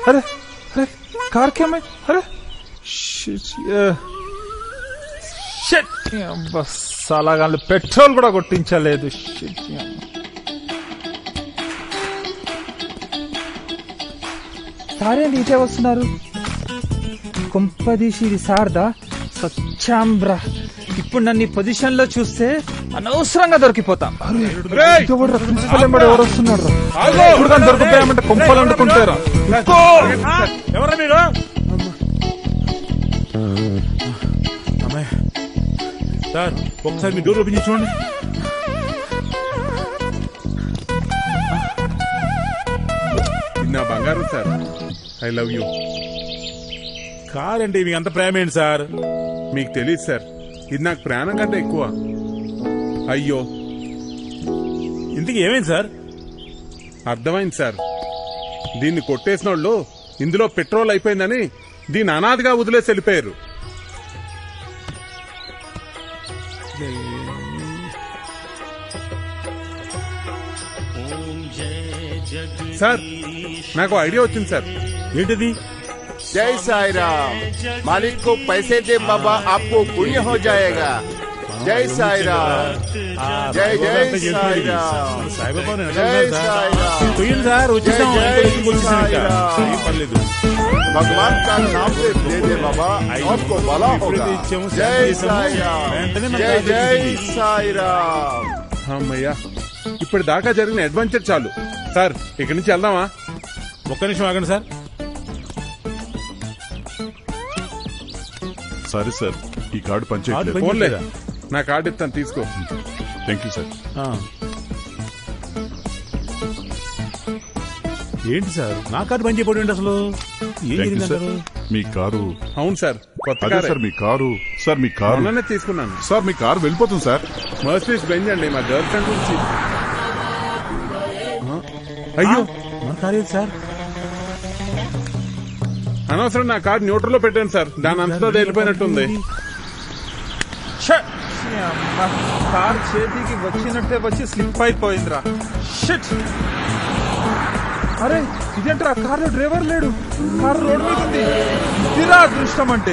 अरे अरे कार क्या मैं अरे shit, yeah. Shit, అబ్బా, సాలాగాళ్ళు పెట్రోల్ కూడా కొట్టించలేదు Shit, yeah. సారేంటి ఇటే వస్తున్నారు కుంపదీసి ఇది సారదా సచ్చాంబ్రా ఇప్పుడు నన్ను ఈ పొజిషన్ లో చూస్తే అనవసరంగా దొరికిపోతాం ప్రిన్సిపల్ ఎంబడి ఎవరు వస్తున్నారు ఇప్పుడు కానీ దొరికిపోయామంటే కుంపలు అంటుకుంటారా ఎవరా మీరు అమ్మాయి సార్ ఒకసారి మీ డోర్ ఓపెన్ చేసి చూడండి ఇది నా బంగారం sir I love you car అంటే మీకు అంత ప్రేమ ఏంటి సార్ మీకు తెలియదు సార్ ఇది నాకు ప్రాణం కంటే ఎక్కువ అయ్యో ఇంతకీ ఏమైంది సార్ అర్థమైంది సార్ దీన్ని కొట్టేసిన వాళ్ళు ఇందులో పెట్రోల్ అయిపోయిందని దీన్ని అనాథగా వదిలేసి వెళ్ళిపోయారు సార్ నాకు ఐడియా వచ్చింది సార్ ఏంటిది जय साई राम मालिक को पैसे दे बाबा आपको पुण्य हो जाएगा जय साई राम जय जय साई राम సాయిబాబా నేను జై అడగలేదు సార్. సాయిరామ్. పోయింది సార్ వచ్చేసాం జై ఎంత ఇంటికి వచ్చేసాం ఇంకా. సాయిరామ్. ఏం పర్లేదు भगवान का नाम से दे दे बाबा आपको भला होगा ఎప్పుడైతే ఇచ్చామో जय శాంతి చేసామో, साई राम వెంటనే మనకు जय ఆర్డర్ जय ఇచ్చింది. साई राम అమ్మయ్యా ఇప్పటి దాకా జరిగిన అడ్వెంచర్ చాలు సార్ ఇక్కడి నుంచి వెళ్దామా ఒక్క నిమిషం ఆగండి సార్ సారీ సార్ ఈ కార్డు కార్డు పనిచేయట్లేదు పని- ఫోన్లే లేదా? నా కార్డు ఇస్తాను తీసుకో థ్యాంక్ యూ సార్ ఆ. ఏంటి సార్ నా కార్డు పని చేయబడి ఏంటి అసలు ఏం థ్యాంక్ యూ జరిగింది సార్ అంటారు మీ కారు అవును సార్ కొత్త అదే కారే సార్ మీ కారు సార్ మీ కారు మొన్ననే తీసుకున్నాను సార్ మీ కారు వెళ్ళిపోతుంది సార్ మర్సిడీస్ బెంజ్ అండి మా గర్ల్ ఫ్రెండ్ నుంచి ఆ? అయ్యో మన కారు ఏది సార్ అనవసరం నా కార్ న్యూట్రల్ లో పెట్టాను సార్ దాని అంతటా వెళ్ళిపోయినట్టుంది ఛ! ఈ అమ్మ, కార్ చేతికి వచ్చినట్టే వచ్చి స్లిప్ అయిపోయిందిరా షిట్ అరే ఇదేంట్రా కార్లో డ్రైవర్ లేడు కారు రోడ్ మీద ఉంది ఇదిరా అదృష్టం అంటే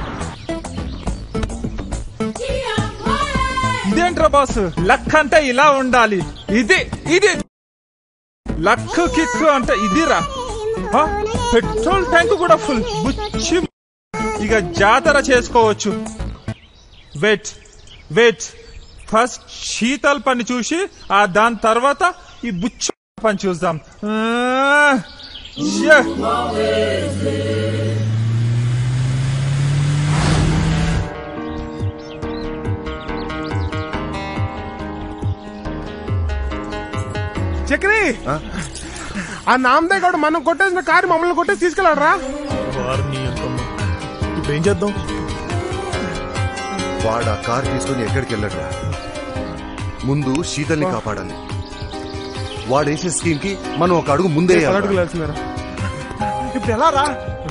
ఇదేంట్రా బాస్ లక్ అంటే ఇలా ఉండాలి ఇది ఇది లక్ కిక్ అంటే ఇదిరా ఆ, పెట్రోల్ ట్యాంక్ కూడా ఫుల్ బుచ్చి ఇక జాతర చేసుకోవచ్చు వెయిట్ వెయిట్ ఫస్ట్ శీతల్ పని చూసి ఆ దాని తర్వాత ఈ బుచ్చు పని చూద్దాం ఆ, ష్యే. చక్రి ఆ నామదే గడు మనం కొట్టేసిన కారు మమ్మల్ని కొట్టేసి తీసుకెళ్ళాడరా ఇప్పుడు ఏం చేద్దాం వాడు ఆ కార్ తీసుకుని ఎక్కడికి వెళ్ళడు ముందు శీతల్ని కాపాడాలి వాడేసే స్కీమ్ కి మనం ఒక అడుగు ముందే వేయాలి. అడుగులు వెళ్తున్నారా ఇప్పుడు ఎలా రా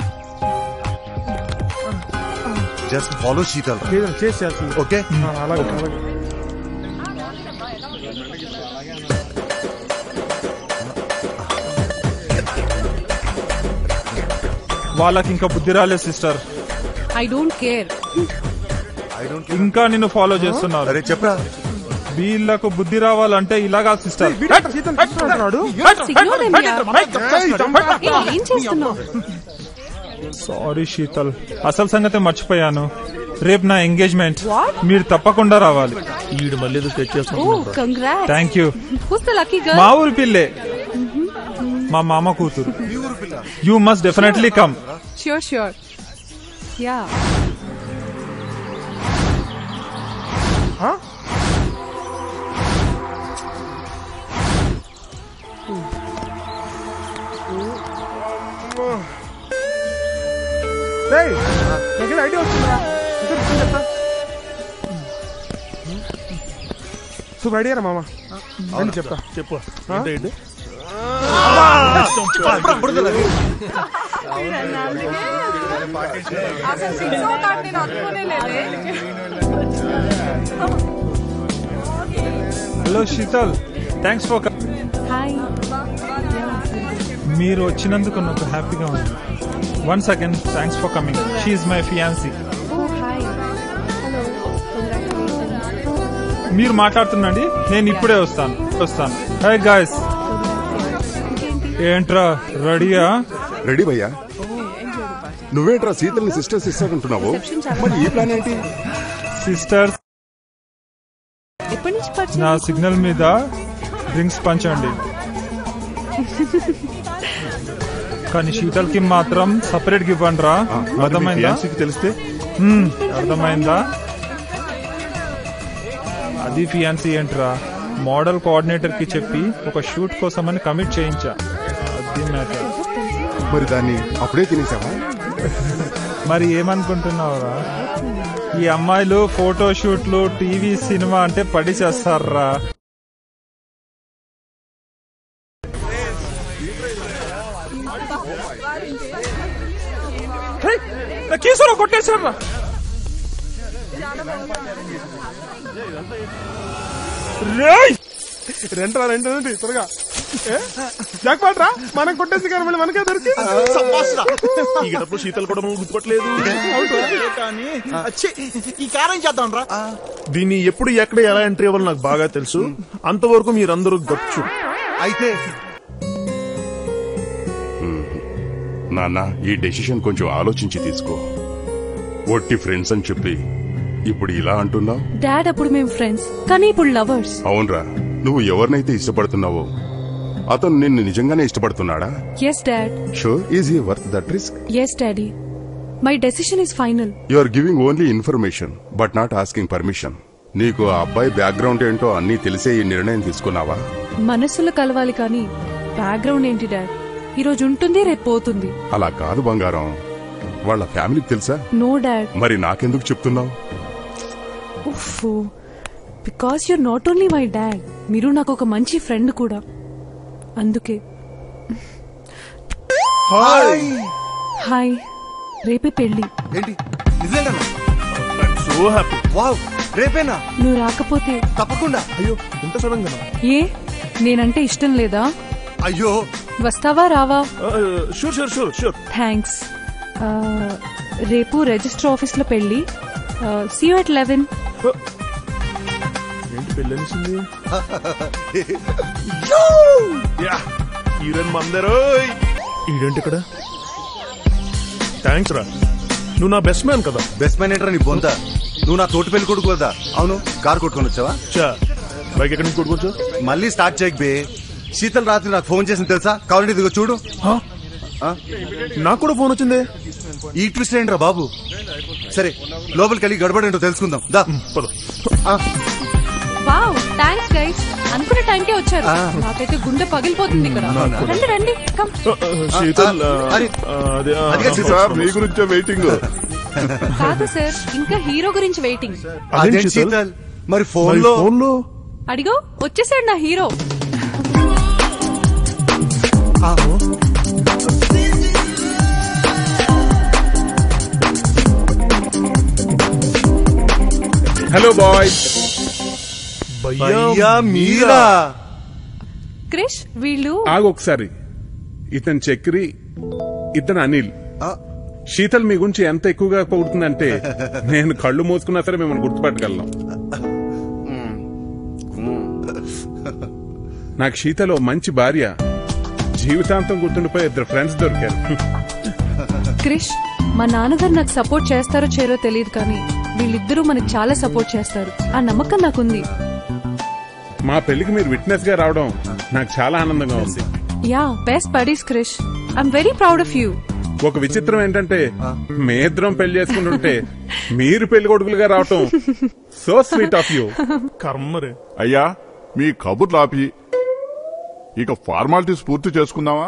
జస్ట్ ఫాలో శీతల్ రా. ఏదో చేసి చేస్తుంది ఓకే ఆ, అలాగే అలాగే వాళ్ళకి ఇంకా బుద్ధి రాలేదు sister I don't care I don't ఇంకా నిన్ను ఫాలో చేస్తున్నారు అరే చెప్పరా వీళ్ళకు బుద్ధి రావాలంటే ఇలాగా సిస్టర్ సీతలు తీసుకుంటున్నాడు Ignore him, yeah. ఏ, ఏం చేస్తున్నావు సారీ శీతల్ అసలు సంగతి మర్చిపోయాను రేపు నా ఎంగేజ్మెంట్ What? మీరు తప్పకుండా రావాలి ఈడు మళ్ళీ ఏదో స్కెచ్ ఓ చేస్తున్నాడు congrat thank you who's the lucky మా గర్ల్ ఊరి పిల్లే మా మామ కూతురు you must definitely come sure sure yeah రేయ్, నాకు ఐడియా వచ్చిందిరా ఇద్దరు కూర్చొని చెప్తా సూపర్ ఐడియా రా మామ రండి చెప్తా చెప్పు ఏంటి ఏంటి? Hello Sheetal thanks for hi మీరు వచ్చినందుకు నాకు హ్యాపీగా ఉంది one second thanks for coming she my fiancee oh hi hello congratulations మీరు మాట్లాడుతుండండి నేను ఇప్పుడే వస్తాను వస్తాను హై గాయస్ ఏంట్రా రెడీయా రెడీ భయ్యా నువ్వేంట్రా సీతల్ని సిస్టర్ సిస్టర్ అంటున్నావు మరి ఈ ప్లాన్ ఏంటి సిస్టర్స్ ఎప్పటి నుంచి పరిచయం నా సిగ్నల్ మీద డ్రింక్స్ పంచండి కానీ శీతల్కి మాత్రం సపరేట్ ఇవ్వండి రా అర్థమైందా ఫియాన్సీకి తెలిస్తే హ్మ్, అర్థమైందా అది ఫియాన్సీ ఏంట్రా మోడల్ కోఆర్డినేటర్ కి చెప్పి ఒక షూట్ కోసం అని కమిట్ చేయించా అది మ్యాటర్ మరి దాన్ని అప్పుడే తినేసావా మరి ఏమనుకుంటున్నావురా ఈ అమ్మాయిలు ఫోటో షూట్లు టీవీ సినిమా అంటే పడి చేస్తారా కేసులో కొట్టేశారా రేయ్ రెంట్రా రెండు రండి త్వరగా జాక్ పాట్రా మనం కొట్టేసి కానీ మళ్ళీ మనకే దొరికి ఈ గడపలో శీతలు కూడా మనం గుర్తుపట్టలేదు కానీ ఛీ, ఈ కారం చేద్దాం రా దీన్ని ఎప్పుడు ఎక్కడ ఎలా ఎంట్రీ అవ్వాలో నాకు బాగా తెలుసు అంతవరకు మీరందరూ గచ్చు అయితే నాన్న ఈ డెసిషన్ కొంచెం ఆలోచించి తీసుకో ఒట్టి ఫ్రెండ్స్ అని చెప్పి ఇప్పుడు ఇలా అంటున్నావు డాడ్ అప్పుడు మేము ఫ్రెండ్స్ కానీ ఇప్పుడు లవర్స్ అవునరా నువ్వు ఎవరినైతే ఇష్టపడుతున్నావో అతను నిన్ను నిజంగానే ఇష్టపడుతున్నాడా yes dad so is he worth that risk yes daddy my decision is final you are giving only information but not asking permission నీకు ఆ అబ్బాయి బ్యాక్గ్రౌండ్ ఏంటో అన్నీ తెలిసే ఈ నిర్ణయం తీసుకున్నావా మనసులు కలవాలి కానీ బ్యాక్గ్రౌండ్ ఏంటి డాడ్ ఈ రోజు ఉంటుంది రేపు పోతుంది అలా కాదు బంగారం వాళ్ళ ఫ్యామిలీకి తెలుసా నో డాడ్ మరి నాకెందుకు చెప్తున్నావు ఉఫ్ because you're not only my dad మీరు నాకు ఒక మంచి ఫ్రెండ్ కూడా అందుకే హాయ్ రేపే పెళ్లి ఏంటి నిజంగానా సో హ్యాపీ వావ్ రేపేనా నువ్వు రాకపోతే తప్పకుండా అయ్యో ఇంత సడన్ గా ఏ నేనంటే ఇష్టం లేదా అయ్యో వస్తావా రావా sure sure sure sure thanks రేపు రిజిస్టర్ ఆఫీస్ లో పెళ్లి సీ యూ అట్ లెవెన్ ఏంటి పెళ్ళి అనేసింది యా హీరోయిన్ మందరో ఈడేంటి ఇక్కడ థ్యాంక్స్ రా నువ్వు నా బెస్ట్ మ్యాన్ కదా బెస్ట్ మ్యాన్ ఏంట్రా నీ బొంత నువ్వు నా తోటి పెళ్లి కొడుకు కదా అవును కార్ కొట్టుకొని వచ్చావా చా బైక్ ఎక్కడి నుంచి కొట్టుకోవచ్చు మళ్ళీ స్టార్ట్ చేయక బే శీతల్ రాత్రి నాకు ఫోన్ చేసింది తెలుసా కావాలంటే ఇదిగో చూడు ఆ? నాకు కూడా ఫోన్ వచ్చింది ఈ ట్విస్ట్ ఏంట్రా బాబు సరే లోపలికి వెళ్ళి గడబడేంటో తెలుసుకుందాం దా పద ఆ, వావ్ థ్యాంక్స్ గైస్ అనుకున్న టైంకే వచ్చారు నాకైతే గుండె పగిలిపోతుంది ఇక్కడ రండి రండి కమ్ శీతల్ ఆ, అరే. ఆ, అదే ఆ, అదిగా శీతల్. సార్ మీ గురించే వెయిటింగ్ కాదు సార్ ఇంకా హీరో గురించి వెయిటింగ్ అదేంటి అదేంటి శీతల్? శీతల్ మరి ఫోన్ మరి లో ఫోన్ లో అడిగో వచ్చేసాడు నా హీరో హలో బాయ్స్ అయ్యా మీరా క్రిష్ వీళ్ళు ఆగు ఒకసారి ఇతను చక్రి ఇతను అనిల్ ఆ, శీతల్ మీ గురించి ఎంత ఎక్కువగా పొగుడుతుందంటే నేను కళ్ళు మూసుకున్నా సరే మిమ్మల్ని గుర్తుపట్టగలను నాకు శీతల్ ఓ మంచి భార్య జీవితాంతం గుర్తుండిపోయే ఇద్దరు ఫ్రెండ్స్ దొరికారు క్రిష్ మా నాన్నగారు నాకు సపోర్ట్ చేస్తారో చేరో తెలియదు కానీ వీళ్ళిద్దరూ మనకు చాలా సపోర్ట్ చేస్తారు ఆ నమ్మకం నాకుంది మా పెళ్లికి మీరు విట్నెస్ గా రావడం నాకు చాలా ఆనందంగా ఉంది yeah best buddies Krish I'm very proud of you ఒక విచిత్రం ఏంటంటే మీ ఇద్దరం పెళ్లి చేసుకుంటుంటే మీరు పెళ్లి కొడుకులుగా రావటం సో స్వీట్ ఆఫ్ యూ కర్మరే అయ్యా మీ కబుర్లు ఆపి ఇక ఫార్మాలిటీస్ పూర్తి చేసుకుందామా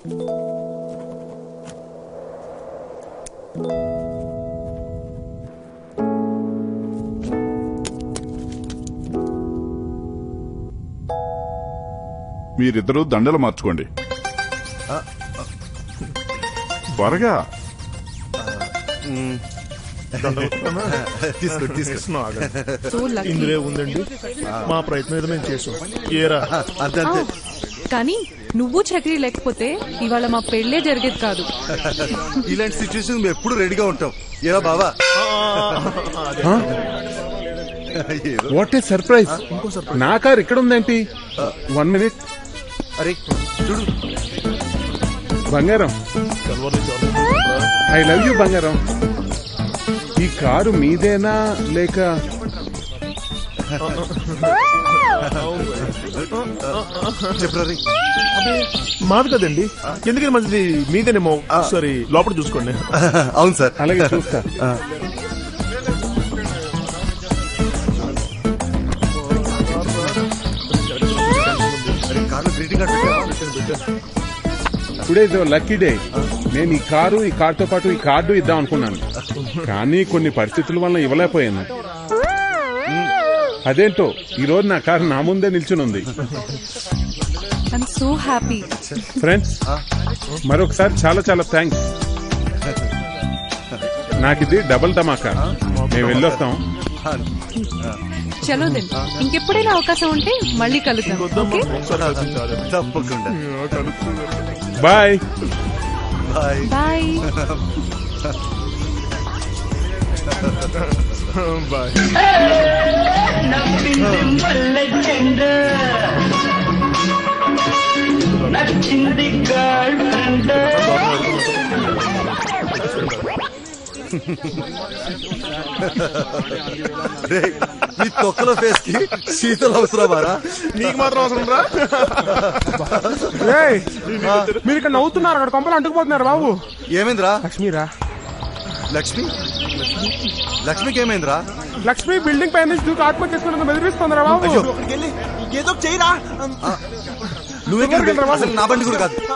మీరిద్దరూ దండలు మార్చుకోండి త్వరగా తీసుకో తీసుకో చేస్తున్నాం ఆగండి. సో లక్కీ ఇందులో ఉందండి మా ప్రయత్నం ఏదో మేము చేసాం ఏరా అంతే అంతే కానీ నువ్వు చక్రి లేకపోతే ఇవాళ మా పెళ్ళే జరిగేది కాదు ఇలాంటి సిచ్యువేషన్ మేము ఎప్పుడు రెడీగా ఉంటాం ఏరా బావా ఏదో. వాట్ ఏ సర్ప్రైజ్ నా కార్ ఇక్కడ ఉందేంటి వన్ మినిట్ అరే చూడు బంగారం ఐ లవ్ యూ బంగారం ఈ కారు మీదేనా లేక చెప్పరా రే మాది కదండి ఎందుకని మంచిది మీదేనేమో సరే లోపల చూసుకోండి అవును సార్ అలాగే చూస్తా అరే కార్లో greeting card today is lucky day నేను ఈ కారు ఈ కార్తో పాటు ఈ కార్డు ఇద్దాం అనుకున్నాను కానీ కొన్ని పరిస్థితుల వల్ల ఇవ్వలేకపోయాను అదేంటో ఈ రోజు నా కారు నా ముందే నిల్చుని ఉంది ఐఎమ్ సో హ్యాపీ ఫ్రెండ్స్ మరొకసారి చాలా చాలా థ్యాంక్స్ నాకు ఇది డబుల్ ధమాకా మేము వెళ్ళొస్తాం చలో దెన్ ఇంకెప్పుడైనా అవకాశం ఉంటే మళ్ళీ కలుద్దాం ఓకే తప్పకుండా బాయ్ బాయ్ బాయ్ బాయ్ రే ఈ తొక్కల ఫేస్ కి శీతలు అవసరమారా నీకు మాత్రం అవసరం రా ఏయ్, మీరు ఇక్కడ నవ్వుతున్నారు అక్కడ కొంపలు అంటుకుపోతున్నారు బాబు ఏమైందిరా లక్ష్మీరా లక్ష్మి లక్ష్మికి ఏమైందిరా లక్ష్మి బిల్డింగ్ పై నుంచి దూకి ఆత్మహత్య చేసుకున్నందుకు బెదిరిస్తుందిరా బాబు అయ్యో ఇక్కడికి వెళ్ళి ఏదో ఒకటి చేయరా నువ్వు ఎక్కడ అసలు నా బండి కూడా కాదు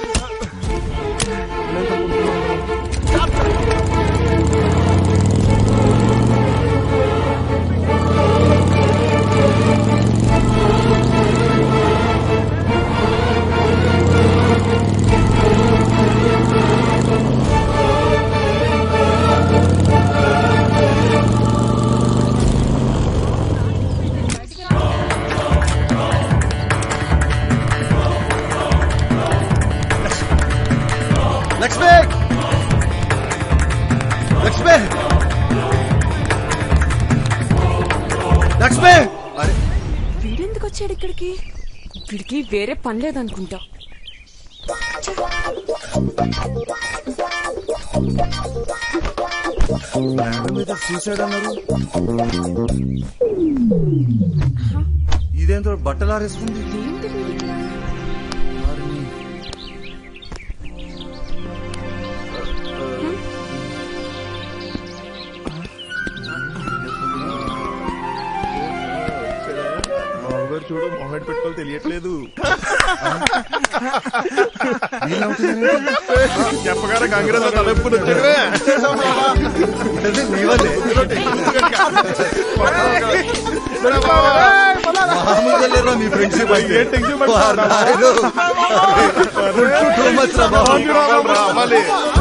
లక్ష్మి లక్ష్మి లక్ష్మి అరే వీడెందుకు వచ్చాడు ఇక్కడికి వీడికి వేరే పని లేదనుకుంటా మేడం మీద సూసైడ్ అన్నారు ఇదేంతో బట్టలు ఆరేసుకుంది వారిని. మామగారు చూడు మొహం పెట్టుకోవాలి తెలియట్లేదు చెప్పగానే కాంగ్రెస్ తలెప్పులు వచ్చాడువే అదే నీ వల్లే. మామూలుగా లేరురా మీ ఫ్రెండ్షిప్ అయితే వారు నాయను. అరే, too much రా బాబు. అవ్వాలి